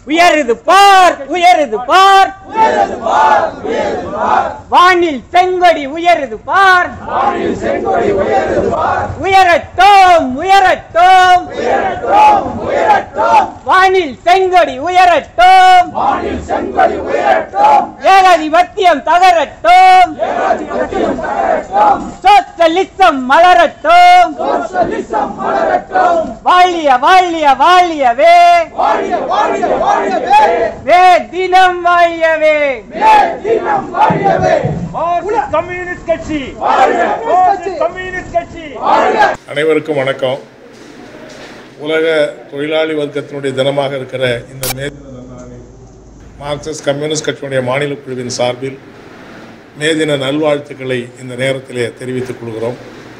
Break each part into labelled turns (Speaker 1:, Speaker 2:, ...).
Speaker 1: உயருது பார் உயருது பார் வானில் செங்கொடி உயருது பார் உயரட்டும் உயரட்டும் வானில் செங்கொடி உயரட்டும் ஏகாதிபத்தியம் தகரட்டும் சோசலிசம் மலரட்டும் வாழிய வாழிய வாழியவே வே தினம் வாழியவே
Speaker 2: மார்க்சிஸ்ட் கம்யூனிஸ்ட் கட்சி மார்க்சிஸ்ட் கம்யூனிஸ்ட் கட்சி
Speaker 3: அனைவருக்கும் வணக்கம் உலக தொழிலாளி வர்க்கத்தினுடைய தினமாக இருக்கிற இந்த மே தின நாளில் மார்க்சிஸ்ட் கம்யூனிஸ்ட் கட்சியினுடைய மாநில குழுவின் சார்பில் மே தின நல்வாழ்த்துக்களை இந்த நேரத்திலே தெரிவித்துக் கொள்கிறோம்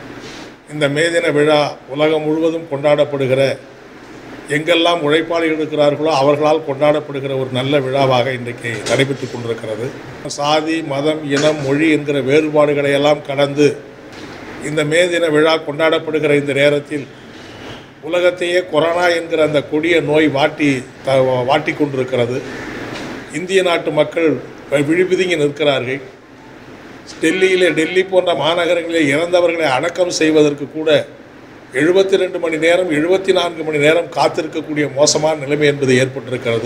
Speaker 3: இந்த மே தின விழா உலகம் முழுவதும் கொண்டாடப்படுகிற எங்கெல்லாம் உழைப்பாளிகள் இருக்கிறார்களோ அவர்களால் கொண்டாடப்படுகிற ஒரு நல்ல விழாவாக இன்றைக்கு நடைபெற்று கொண்டிருக்கிறது சாதி மதம் இனம் மொழி என்கிற வேறுபாடுகளை எல்லாம் கடந்து இந்த மே தின விழா கொண்டாடப்படுகிற இந்த நேரத்தில் உலகத்தையே கொரோனா என்கிற அந்த கொடிய நோய் வாட்டி த வாட்டி கொண்டிருக்கிறது இந்திய நாட்டு மக்கள் விழிபிதுங்கி நிற்கிறார்கள் டெல்லியிலே டெல்லி போன்ற மாநகரங்களில் இறந்தவர்களை அடக்கம் செய்வதற்கு கூட எழுபத்தி ரெண்டு மணி நேரம் எழுபத்தி நான்கு மணி நேரம் காத்திருக்கக்கூடிய மோசமான நிலைமை என்பது ஏற்பட்டிருக்கிறது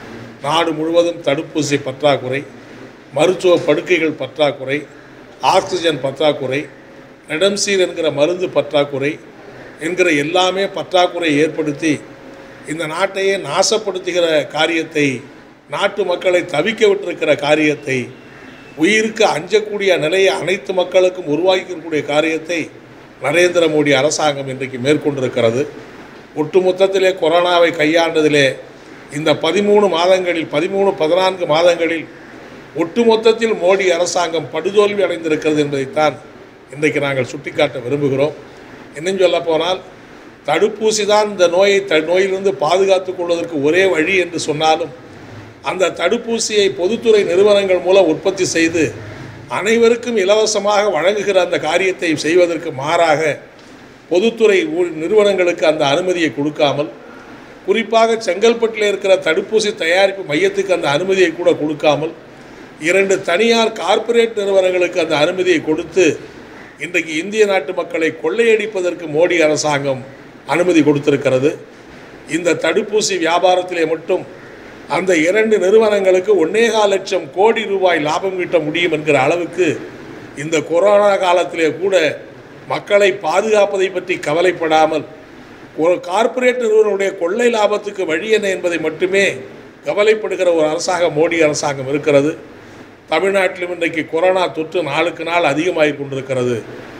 Speaker 3: நாடு முழுவதும் தடுப்பூசி பற்றாக்குறை மருத்துவ படுக்கைகள் பற்றாக்குறை ஆக்சிஜன் பற்றாக்குறை ரெடம்சீர் என்கிற மருந்து பற்றாக்குறை என்கிற எல்லாமே பற்றாக்குறை ஏற்படுத்தி இந்த நாட்டையே நாசப்படுத்துகிற காரியத்தை நாட்டு மக்களை தவிக்க விட்டிருக்கிற காரியத்தை உயிருக்கு அஞ்சக்கூடிய நிலையை அனைத்து மக்களுக்கும் உருவாக்கக்கூடிய காரியத்தை நரேந்திர மோடி அரசாங்கம் இன்றைக்கு மேற்கொண்டிருக்கிறது ஒட்டுமொத்தத்திலே கொரோனாவை கையாண்டதிலே இந்த பதிமூணு மாதங்களில் பதிமூணு பதினான்கு மாதங்களில் ஒட்டுமொத்தத்தில் மோடி அரசாங்கம் படுதோல்வி அடைந்திருக்கிறது என்பதைத்தான் இன்றைக்கு நாங்கள் சுட்டிக்காட்ட விரும்புகிறோம் இன்னும் சொல்ல போனால் தடுப்பூசி தான் இந்த நோயை த நோயிலிருந்து பாதுகாத்துக் கொள்வதற்கு ஒரே வழி என்று சொன்னாலும் அந்த தடுப்பூசியை பொதுத்துறை நிறுவனங்கள் மூலம் உற்பத்தி செய்து அனைவருக்கும் இலவசமாக வழங்குகிற அந்த காரியத்தை செய்வதற்கு மாறாக பொதுத்துறை ஊ- நிறுவனங்களுக்கு அந்த அனுமதியை கொடுக்காமல் குறிப்பாக செங்கல்பட்டில் இருக்கிற தடுப்பூசி தயாரிப்பு மையத்துக்கு அந்த அனுமதியை கூட கொடுக்காமல் இரண்டு தனியார் கார்ப்பரேட் நிறுவனங்களுக்கு அந்த அனுமதியை கொடுத்து இன்றைக்கு இந்திய நாட்டு மக்களை கொள்ளையடிப்பதற்கு மோடி அரசாங்கம் அனுமதி கொடுத்திருக்கிறது இந்த தடுப்பூசி வியாபாரத்திலே மட்டும் அந்த இரண்டு நிறுவனங்களுக்கு ஒன்னேகால் லட்சம் கோடி ரூபாய் லாபம் ஈட்ட முடியும் என்கிற அளவுக்கு இந்த கொரோனா காலத்திலே கூட மக்களை பாதுகாப்பதை பற்றி கவலைப்படாமல் ஒரு கார்ப்பரேட் நிறுவனங்களுடைய கொள்ளை லாபத்துக்கு வழி என்ன என்பதை மட்டுமே கவலைப்படுகிற ஒரு அரசாங்கம் மோடி அரசாங்கம் இருக்கிறது தமிழ்நாட்டிலும் இன்றைக்கு கொரோனா தொற்று நாளுக்கு நாள் அதிகமாகிக் கொண்டிருக்கிறது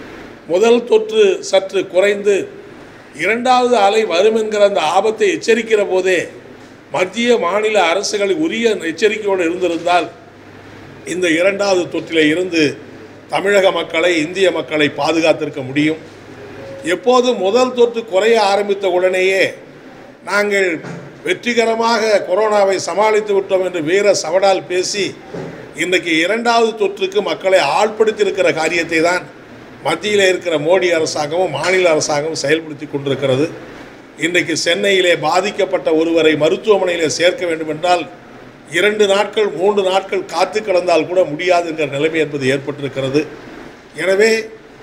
Speaker 3: முதல் தொற்று சற்று குறைந்து இரண்டாவது அலை வரும் என்கிற அந்த ஆபத்தை எச்சரிக்கிற போதே மத்திய மாநில அரசுகள் உரிய எச்சரிக்கையோடு இருந்திருந்தால் இந்த இரண்டாவது தொற்றிலே இருந்து தமிழக மக்களை இந்திய மக்களை பாதுகாத்திருக்க முடியும் எப்போது முதல் தொற்று குறைய ஆரம்பித்த உடனேயே நாங்கள் வெற்றிகரமாக கொரோனாவை சமாளித்து விட்டோம் என்று வீர சவடால் பேசி இன்றைக்கு இரண்டாவது தொற்றுக்கு மக்களை ஆள்படுத்தியிருக்கிற காரியத்தை தான் மத்தியில் இருக்கிற மோடி அரசாங்கமும் மாநில அரசாங்கமும் செயல்படுத்தி கொண்டிருக்கிறது இன்றைக்கு சென்னையிலே பாதிக்கப்பட்ட ஒருவரை மருத்துவமனையிலே சேர்க்க வேண்டுமென்றால் இரண்டு நாட்கள் மூன்று நாட்கள் காத்து கிடந்தால் கூட முடியாது என்கிற நிலைமை என்பது ஏற்பட்டிருக்கிறது எனவே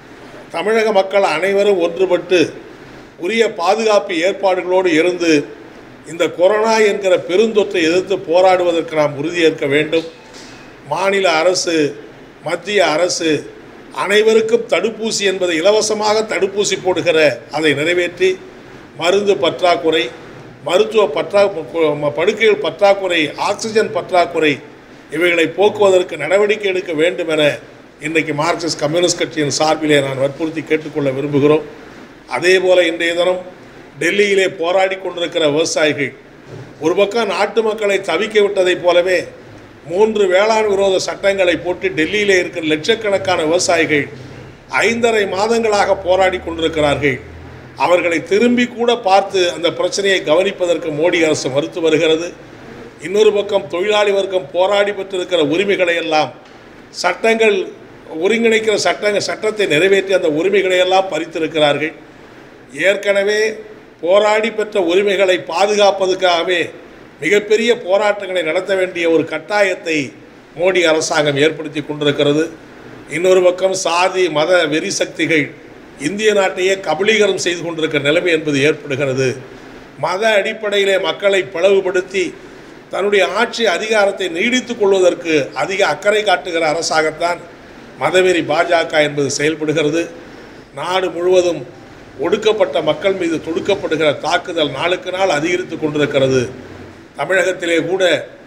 Speaker 3: தமிழக மக்கள் அனைவரும் ஒன்றுபட்டு உரிய பாதுகாப்பு ஏற்பாடுகளோடு இருந்து இந்த கொரோனா என்கிற பெருந்தொற்றை எதிர்த்து போராடுவதற்கு நாம் உறுதியேற்க வேண்டும் மாநில அரசு மத்திய அரசு அனைவருக்கும் தடுப்பூசி என்பதை இலவசமாக தடுப்பூசி போடுகிற அதை நிறைவேற்றி மருந்து பற்றாக்குறை மருத்துவ பற்றா ம- படுக்கைகள் பற்றாக்குறை ஆக்சிஜன் பற்றாக்குறை இவைகளை போக்குவதற்கு நடவடிக்கை எடுக்க வேண்டும் என இன்றைக்கு மார்க்சிஸ்ட் கம்யூனிஸ்ட் கட்சியின் சார்பிலே நான் வற்புறுத்தி கேட்டுக்கொள்ள விரும்புகிறோம் அதே போல இன்றைய தினம் டெல்லியிலே போராடி கொண்டிருக்கிற விவசாயிகள் ஒரு பக்கம் நாட்டு மக்களை தவிக்க விட்டதைப் போலவே மூன்று வேளாண் விரோத சட்டங்களை போட்டு டெல்லியிலே இருக்கிற லட்சக்கணக்கான விவசாயிகள் ஐந்தரை மாதங்களாக போராடி கொண்டிருக்கிறார்கள் அவர்களை திரும்பி கூட பார்த்து அந்த பிரச்சனையை கவனிப்பதற்கு மோடி அரசு மறுத்து வருகிறது இன்னொரு பக்கம் தொழிலாளி வர்க்கம் போராடி பெற்றிருக்கிற உரிமைகளை எல்லாம் சட்டங்கள் ஒருங்கிணைக்கிற சட்டங்கள் சட்டத்தை நிறைவேற்றி அந்த உரிமைகளை எல்லாம் பறித்திருக்கிறார்கள் ஏற்கனவே போராடி பெற்ற உரிமைகளை பாதுகாப்பதற்காகவே மிகப்பெரிய போராட்டங்களை நடத்த வேண்டிய ஒரு கட்டாயத்தை மோடி அரசாங்கம் ஏற்படுத்தி கொண்டிருக்கிறது இன்னொரு பக்கம் சாதி மத வெறி சக்திகள் இந்திய நாட்டையே கபலீகரம் செய்து கொண்டிருக்கிற நிலைமை என்பது ஏற்படுகிறது மத அடிப்படையிலே மக்களை பிளவுபடுத்தி தன்னுடைய ஆட்சி அதிகாரத்தை நீடித்துக் கொள்வதற்கு அதிக அக்கறை காட்டுகிற அரசாகத்தான் மதவெறி பாஜக என்பது செயல்படுகிறது நாடு முழுவதும் ஒடுக்கப்பட்ட மக்கள் மீது தொடுக்கப்படுகிற தாக்குதல் நாளுக்கு நாள் அதிகரித்து கொண்டிருக்கிறது தமிழகத்திலே கூட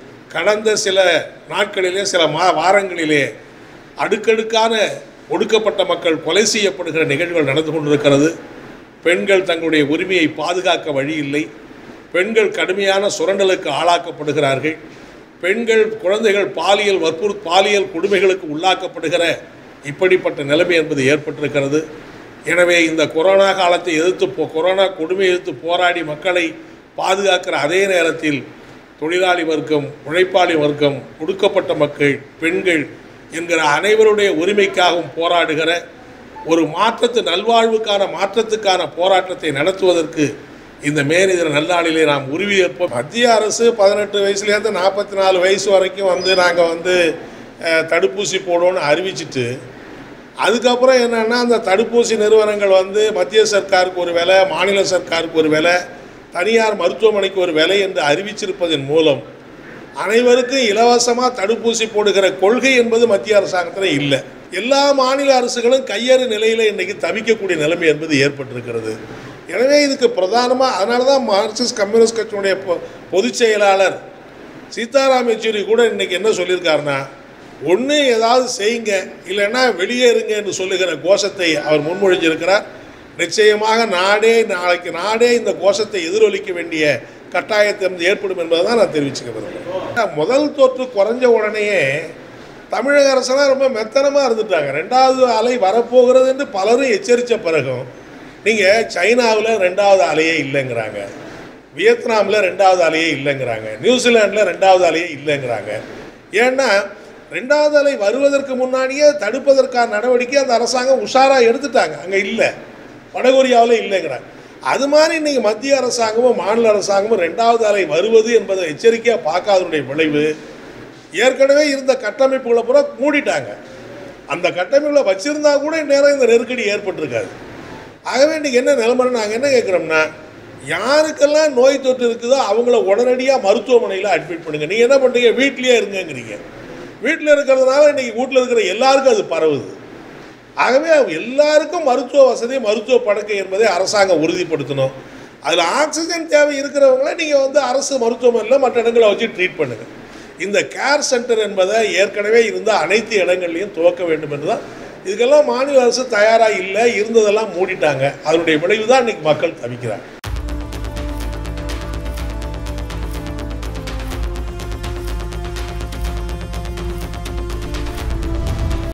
Speaker 3: கடந்த சில நாட்களிலே சில மா வாரங்களிலே அடுக்கடுக்கான ஒடுக்கப்பட்ட மக்கள் கொலை செய்யப்படுகிற நிகழ்வுகள் நடந்து கொண்டிருக்கிறது பெண்கள் தங்களுடைய உரிமையை பாதுகாக்க வழி இல்லை பெண்கள் கடுமையான சுரண்டலுக்கு ஆளாக்கப்படுகிறார்கள் பெண்கள் குழந்தைகள் பாலியல் வற்புறு பாலியல் கொடுமைகளுக்கு உள்ளாக்கப்படுகிற இப்படிப்பட்ட நிலைமை என்பது ஏற்பட்டிருக்கிறது எனவே இந்த கொரோனா காலத்தை எதிர்த்து போ கொரோனா கொடுமை எதிர்த்து போராடி மக்களை பாதுகாக்கிற அதே நேரத்தில் தொழிலாளி வர்க்கம் உழைப்பாளி வர்க்கம் ஒடுக்கப்பட்ட மக்கள் பெண்கள் என்கிற அனைவருடைய உரிமைக்காகவும் போராடுகிற ஒரு மாற்றத்து நல்வாழ்வுக்கான மாற்றத்துக்கான போராட்டத்தை நடத்துவதற்கு இந்த மேனிதிர நல்லாளிலே நாம் உறுதியேற்போம் மத்திய அரசு பதினெட்டு வயசுலேருந்து நாற்பத்தி நாலு வயசு வரைக்கும் வந்து நாங்கள் வந்து அஹ், தடுப்பூசி போடுவோம்னு அறிவிச்சிட்டு அதுக்கப்புறம் என்னென்னா அந்த தடுப்பூசி நிறுவனங்கள் வந்து மத்திய சர்க்காருக்கு ஒரு விலை மாநில சர்க்காருக்கு ஒரு விலை தனியார் மருத்துவமனைக்கு ஒரு விலை என்று அறிவிச்சிருப்பதன் மூலம் அனைவருக்கும் இலவசமாக தடுப்பூசி போடுகிற கொள்கை என்பது மத்திய அரசாங்கத்தில் இல்லை எல்லா மாநில அரசுகளும் கையறு நிலையில் இன்றைக்கி தவிக்கக்கூடிய நிலைமை என்பது ஏற்பட்டிருக்கிறது எனவே இதுக்கு பிரதானமாக அதனால தான் மார்க்சிஸ்ட் கம்யூனிஸ்ட் கட்சியினுடைய பொ பொதுச் செயலாளர் சீதாராம் யெச்சூரி கூட இன்னைக்கு என்ன சொல்லியிருக்காருன்னா ஒன்று ஏதாவது செய்யுங்க இல்லைன்னா வெளியேறுங்க என்று சொல்லுகிற கோஷத்தை அவர் முன்மொழிஞ்சிருக்கிறார் நிச்சயமாக நாடே நாளைக்கு நாடே இந்த கோஷத்தை எதிரொலிக்க வேண்டிய கட்டாயத்தை வந்து ஏற்படும் என்பதை தான் நான் தெரிவிச்சுக்க விரும்புகிறேன் முதல் தொற்று குறைஞ்ச உடனேயே தமிழக அரசெல்லாம் ரொம்ப மெத்தனமாக இருந்துட்டாங்க ரெண்டாவது அலை வரப்போகிறது என்று பலரும் எச்சரித்த பிறகும் நீங்கள் சைனாவில் ரெண்டாவது அலையே இல்லைங்கிறாங்க வியட்நாமில் ரெண்டாவது அலையே இல்லைங்கிறாங்க நியூசிலாண்டில் ரெண்டாவது அலையே இல்லைங்கிறாங்க ஏன்னா ரெண்டாவது அலை வருவதற்கு முன்னாடியே தடுப்பதற்கான நடவடிக்கை அந்த அரசாங்கம் உஷாராக எடுத்துட்டாங்க அங்கே இல்லை வடகொரியாவில் இல்லைங்கிறாங்க அது மாதிரி இன்னைக்கு மத்திய அரசாங்கமும் மாநில அரசாங்கமும் ரெண்டாவது அலை வருவது என்பதை எச்சரிக்கையாக பார்க்காதனுடைய விளைவு ஏற்கனவே இருந்த கட்டமைப்புகளை பூரா மூடிட்டாங்க அந்த கட்டமைப்புகளை வச்சிருந்தா கூட நேரம் இந்த நெருக்கடி ஏற்பட்டிருக்காது ஆகவே இன்றைக்கி என்ன நிலைமை நாங்கள் என்ன கேட்குறோம்னா யாருக்கெல்லாம் நோய் தொற்று இருக்குதோ அவங்கள உடனடியாக மருத்துவமனையில் அட்மிட் பண்ணுங்க நீங்கள் என்ன பண்ணுறீங்க வீட்லேயே இருங்கங்கிறீங்க வீட்டில் இருக்கிறதுனால இன்றைக்கி வீட்டில் இருக்கிற எல்லாருக்கும் அது பரவுது ஆகவே எல்லாருக்கும் மருத்துவ வசதி மருத்துவ படுக்கை என்பதை அரசாங்கம் உறுதிப்படுத்தணும் அதில் ஆக்சிஜன் தேவை இருக்கிறவங்கள நீங்கள் வந்து அரசு மருத்துவமனையில் மற்ற இடங்களை வச்சு ட்ரீட் பண்ணுங்கள் இந்த கேர் சென்டர் என்பதை ஏற்கனவே இருந்த அனைத்து இடங்கள்லையும் துவக்க வேண்டும் என்று தான் இதுக்கெல்லாம் மாநில அரசு தயாராக இல்லை இருந்ததெல்லாம் மூடிட்டாங்க அதனுடைய விளைவு தான் இன்றைக்கி மக்கள் தவிக்கிறாங்க